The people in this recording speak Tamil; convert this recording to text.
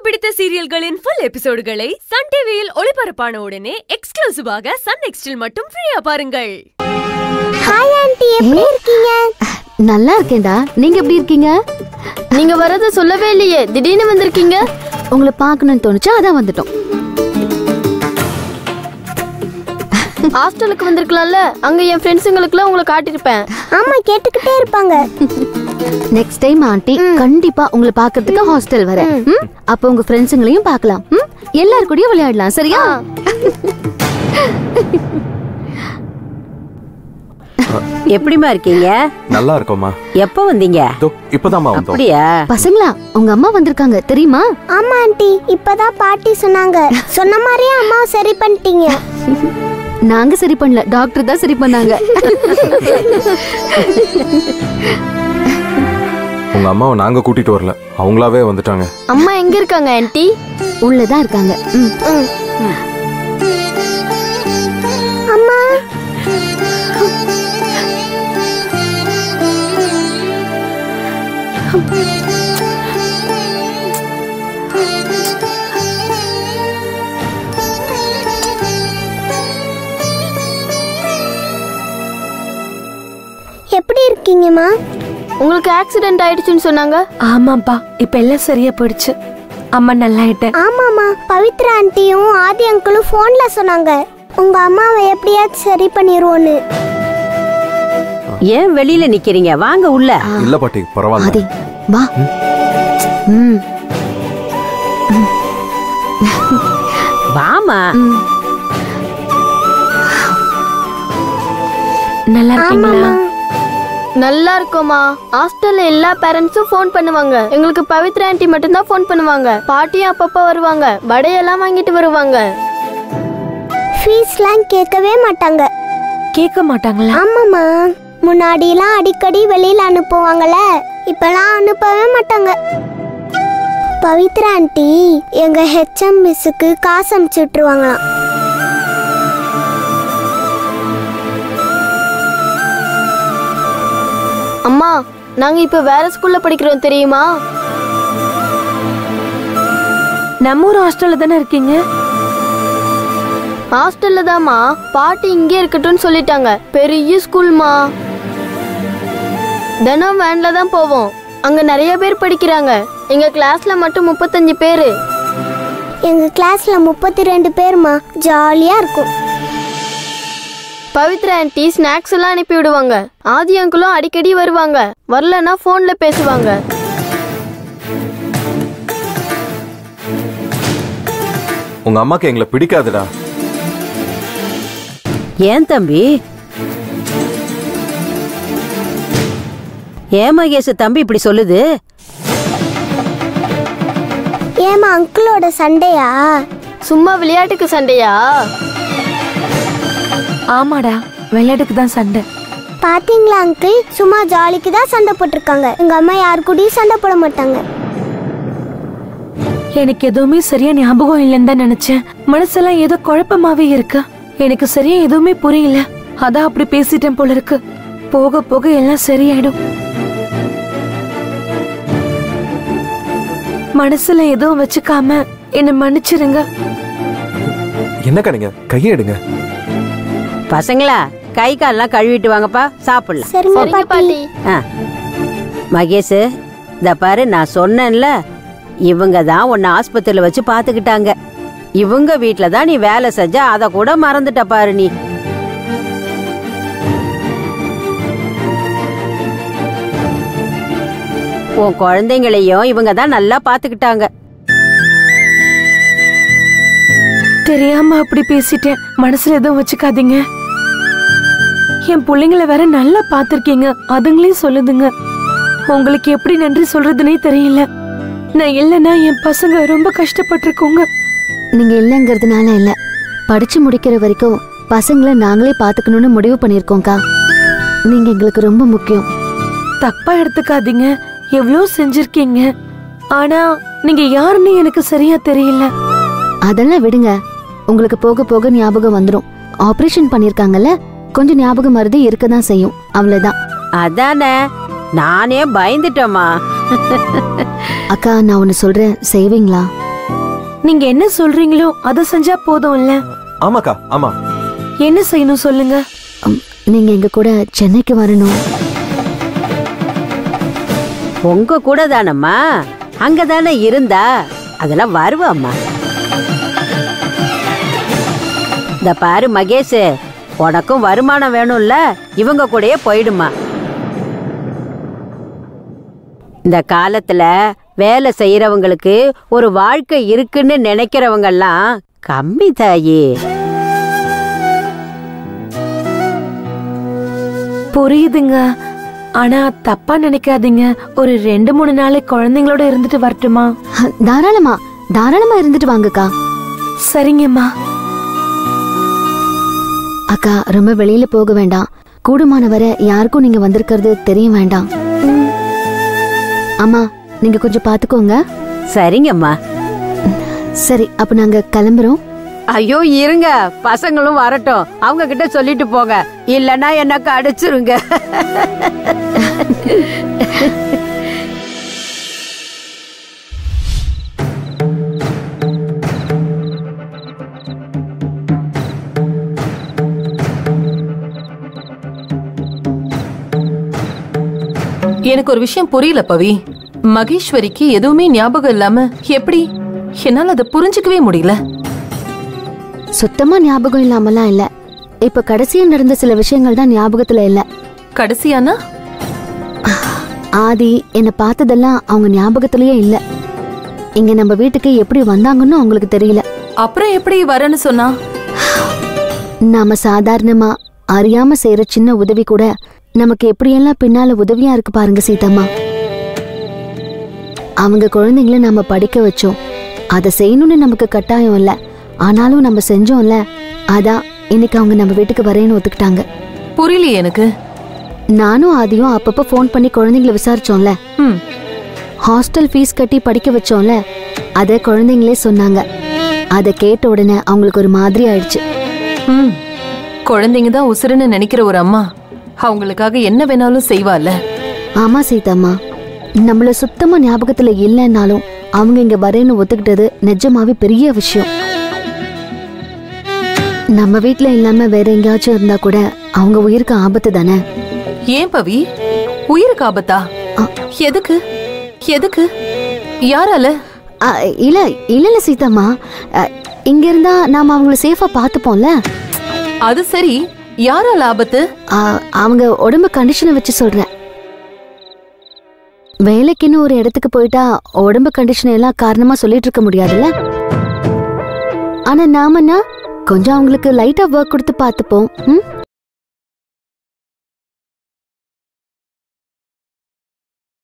பிடித்த சீரியல்களின் ஃபுல் எபிசோடுகளை சன் டிவியில் ஒளிபரப்பான உடனே எக்ஸ்க்ளூசிவாக சன் நெக்ஸ்டில் மட்டும் ஃப்ரீயா பாருங்கள் ஹாய் ஆண்டி எப்படி இருக்கீங்க நல்லா இருக்கேன்டா நீங்க எப்படி இருக்கீங்க நீங்க வரத சொல்லவே இல்லையே திடீர்னு வந்திருக்கீங்க உங்களை பார்க்கணும்னு தோணுச்சு அதான் வந்துட்டோம் ஹாஸ்டலுக்கு வந்திருக்கலாம்ல அங்க என் ஃப்ரெண்ட்ஸுங்களுக்குலாம் உங்களை காட்டியிருப்பேன் ஆமா கேட்டுக்கிட்டே இருப்பாங்க நெக்ஸ்ட் டைம் ஆண்டி கண்டிப்பா உங்களை பார்க்கிறதுக்கு ஹாஸ்டல் வரேன் ம்? அப்போ உங்க ஃப்ரெண்ட்ஸுங்களையும் பார்க்கலாம் ம்? எல்லார் கூடயும் விளையாடலாம் சரியா எப்படிம்மா இருக்கீங்க நல்லா இருக்கோம்மா எப்போ வந்தீங்க இதோ இப்பதாம்மா வந்தோம் அப்படியா பசங்களா உங்க அம்மா வந்திருக்காங்க தெரியுமா ஆமா ஆண்டி இப்பதான் பாட்டி சொன்னாங்க சொன்ன மாதிரியே அம்மாவை சரி பண்ணிட்டீங்க நாங்க சரி பண்ணல டாக்டர் தான் சரி பண்ணாங்க உங்க அம்மாவை நாங்க கூட்டிட்டு வரல அவங்களாவே வந்துட்டாங்க அம்மா எங்க இருக்காங்க ஆன்ட்டி உள்ளதான் இருக்காங்க ம். அம்மா எப்படி இருக்கீங்கம்மா உங்களுக்கு ஆக்சிடென்ட் ஆயிடுச்சுன்னு சொன்னாங்க ஆமாப்பா இப்ப எல்லாம் சரியா போயிடுச்சு அம்மா நல்லாயிட்டேன் ஆமாம்மா பவித்ரா ஆண்டியும் ஆதி அங்கிளும் ஃபோன்ல சொன்னாங்க உங்க அம்மாவை எப்படியாச்சும் சரி பண்ணிடுவோன்னு ஏன் வெளியில நிக்கிறீங்க வாங்க உள்ள இல்ல பாட்டி ஆதி பரவாயில்ல வா ம் வாமா ம். நல்லா இருக்கீங்களா நல்லா இருக்கோமா ஹாஸ்டல்ல எல்லா பேரண்ட்ஸும் ஃபோன் பண்ணுவாங்க எங்களுக்கு பவித்ரா ஆன்ட்டி மட்டும்தான் ஃபோன் பண்ணுவாங்க பாட்டியும் அப்பப்போ வருவாங்க வடையெல்லாம் வாங்கிட்டு வருவாங்க ஃபீஸ்லாம் கேட்கவே மாட்டாங்க கேட்க மாட்டாங்களா ஆமாம்மா முன்னாடிலாம் அடிக்கடி வெளியில அனுப்புவாங்கல்ல இப்பெல்லாம் அனுப்பவே மாட்டாங்க பவித்ரா ஆண்டி எங்க ஹெச்எம் மிஸ்ஸுக்கு காசு அனுப்பிச்சு விட்டுருவாங்களாம் அம்மா நாங்க இப்ப வேற ஸ்கூல்ல படிக்கிறோம் தெரியுமா நம்ம ஊர் ஹாஸ்டல்ல தானே இருக்கீங்க ஹாஸ்டல்ல தாம்மா பாட்டி இங்கே இருக்கட்டும்னு சொல்லிட்டாங்க பெரிய ஸ்கூல்மா தினம் வேன்ல தான் போவோம் அங்க நிறைய பேர் படிக்கிறாங்க எங்க கிளாஸ்ல மட்டும் முப்பத்தஞ்சு பேரு எங்க கிளாஸ்ல முப்பத்தி ரெண்டு பேருமா ஜாலியா இருக்கும் பவித்ரா ஆன்ட்டி ஸ்நாக்ஸ் எல்லாம் அனுப்பி விடுவாங்க ஆதி அங்கிளும் அடிக்கடி வருவாங்க வரலன்னா ஃபோன்ல பேசுவாங்க உங்க அம்மாக்கு எங்களை பிடிக்காதுடா ஏன் தம்பி ஏன் மகேஷ் தம்பி இப்படி சொல்லுது ஏமா அங்கிளோட சண்டையா சும்மா விளையாட்டுக்கு சண்டையா ஆமாடா விளையாட்டுக்கு தான் சண்டை பாத்தீங்களா அங்கிள் சும்மா ஜாலிக்கு தான் சண்டை போட்டிருக்காங்க எங்க அம்மா யார் கூடயும் சண்டை போட மாட்டாங்க எனக்கு எதுவுமே சரியா ஞாபகம் இல்லைன்னு தான் நினைச்சேன் மனசெல்லாம் ஏதோ குழப்பமாவே இருக்கு எனக்கு சரியா எதுவுமே புரியல அதான் அப்படி பேசிட்டேன் போல இருக்கு போக போக எல்லாம் சரியாயிடும் மனசுல எதுவும் வச்சுக்காம என்ன மன்னிச்சிருங்க என்னக்கா நீங்க கையை எடுங்க பசங்களா கை கால்லாம் கழுவிட்டு வாங்கப்பா சாப்பிடலாம் சரிங்க சரிங்க பாட்டி பாட்டி ஆ மகேஷ் இந்த பாரு நான் சொன்னேன்ல இவங்க தான் உன்னை ஆஸ்பத்திரியில வச்சு பாத்துக்கிட்டாங்க இவங்க வீட்ல தான் நீ வேலை செஞ்ச அத கூட மறந்துட்ட பாரு நீ உன் குழந்தைங்களையும் இவங்க தான் நல்லா பாத்துக்கிட்டாங்க தெரியாம அப்படி பேசிட்டேன் மனசுல எதுவும் வச்சுக்காதீங்க என் பிள்ளைங்களை வேற நல்லா பாத்திருக்கீங்க அதுங்களையும் சொல்லுதுங்க உங்களுக்கு எப்படி நன்றி சொல்றதுனே தெரியல நான் இல்லைன்னா என் பசங்க ரொம்ப கஷ்டப்பட்டிருக்கோங்க நீங்க இல்லைங்கிறதுனால இல்ல படிச்சு முடிக்கிற வரைக்கும் பசங்களை நாங்களே பாத்துக்கணும்னு முடிவு பண்ணிருக்கோம்க்கா நீங்க எங்களுக்கு ரொம்ப முக்கியம் தப்பா எடுத்துக்காதீங்க எவ்வளோ செஞ்சிருக்கீங்க ஆனா நீங்க யாருன்னு எனக்கு சரியா தெரியல அதெல்லாம் விடுங்க உங்களுக்கு போக போக ஞாபகம் வந்துரும் ஆபரேஷன் பண்ணிருக்காங்கல்ல கொஞ்சம் ஞாபகம் மருதி இருக்க தான் செய்யும் அவ்வளவுதான் அதானே நானே பயந்துட்டேம்மா அக்கா நான் ஒன்னு சொல்றேன் செய்வீங்களா நீங்க என்ன சொல்றீங்களோ அதை செஞ்சா போதும்ல ஆமாக்கா ஆமா என்ன செய்யணும் சொல்லுங்க அம், நீங்க எங்க கூட சென்னைக்கு வரணும் உங்க கூட தானம்மா அங்க தானே இருந்தா அதெல்லாம் வருவாம்மா இந்த பாரு மகேஷ் உனக்கும் வருமானம் வேணும்ல இவங்க கூடயே போயிடுமா இந்த காலத்துல வேலை செய்யறவங்களுக்கு ஒரு வாழ்க்கை இருக்குன்னு நினைக்கிறவங்கெல்லாம் கம்மி தாயி புரியுதுங்க ஆனா தப்பா நினைக்காதீங்க ஒரு ரெண்டு மூணு நாள் குழந்தைங்களோட இருந்துட்டு வரட்டுமா அ, தாராளமா தாராளமா இருந்துட்டு வாங்கக்கா சரிங்கம்மா அக்கா ரொம்ப வெளியில போக வேண்டாம் கூடுமான வரை யாருக்கும் நீங்க வந்திருக்கிறது தெரிய வேண்டாம் அம்மா நீங்க கொஞ்சம் பாத்துக்கோங்க சரிங்கம்மா சரி அப்ப நாங்க கிளம்புறோம் ஐயோ இருங்க பசங்களும் வரட்டும் அவங்க கிட்ட சொல்லிட்டு போங்க இல்லனா எனக்கு அடிச்சிருங்க எனக்கு ஒரு விஷயம் புரியல பவி மகேஸ்வரிக்கு எதுவுமே ஞாபகம் இல்லாம எப்படி என்னால அதை புரிஞ்சுக்கவே முடியல சுத்தமா ஞாபகம் இல்லாமலாம் இல்ல இப்ப கடைசியா நடந்த சில விஷயங்கள் தான் ஞாபகத்துல இல்ல கடைசியானா ஆதி என்னை பார்த்ததெல்லாம் அவங்க ஞாபகத்திலேயே இல்ல இங்க நம்ம வீட்டுக்கு எப்படி வந்தாங்கன்னு அவங்களுக்கு தெரியல அப்புறம் எப்படி வரேன்னு சொன்னா நாம சாதாரணமா அறியாம செய்யற சின்ன உதவி கூட நமக்கு எப்படியெல்லாம் பின்னால உதவியா இருக்கு பாருங்க சீதம்மா அவங்க குழந்தைங்கள நாம படிக்க வச்சோம் அதை செய்யணும்னு நமக்கு கட்டாயம் இல்ல ஆனாலும் நம்ம செஞ்சோம்ல அதான் இன்னைக்கு அவங்க நம்ம வீட்டுக்கு வரேன்னு ஒத்துக்கிட்டாங்க புரியலையே எனக்கு நானும் ஆதியும் அப்பப்ப ஃபோன் பண்ணி குழந்தைங்கள விசாரிச்சோம்ல ம் ஹாஸ்டல் ஃபீஸ் கட்டி படிக்க வச்சோம்ல அத குழந்தைங்களே சொன்னாங்க அதை கேட்ட உடனே அவங்களுக்கு ஒரு மாதிரி ஆயிடுச்சு ம் குழந்தைங்க தான் உசுருன்னு நினைக்கிற ஒரு அம்மா அவங்களுக்காக என்ன வேணாலும் செய்வாள்ல ஆமா சீதாம்மா நம்மள சுத்தமா ஞாபகத்துல இல்லைன்னாலும் அவங்க இங்க வரேன்னு ஒத்துக்கிட்டது நிஜமாவே பெரிய விஷயம் நம்ம வீட்ல இல்லாம வேற எங்கேயாச்சும் இருந்தா கூட அவங்க உயிருக்கு ஆபத்து தானே ஏன் பவி உயிருக்கு ஆபத்தா எதுக்கு எதுக்கு யாரால அ, இல்ல இல்ல இல்ல சீதாம்மா அ, இங்க இருந்தா நாம அவங்கள சேஃபா பாத்துப்போம்ல அது சரி யாரால ஆபத்து அ, அவங்க உடம்பு கண்டிஷனை வச்சு சொல்றேன் வேலைக்குன்னு ஒரு இடத்துக்கு போயிட்டா உடம்பு கண்டிஷன் எல்லாம் காரணமா சொல்லிட்டு இருக்க முடியாதுல்ல ஆனா நாமன்னா கொஞ்சம் அவங்களுக்கு லைட்டா ஒர்க் கொடுத்து பார்த்துப்போம் ம்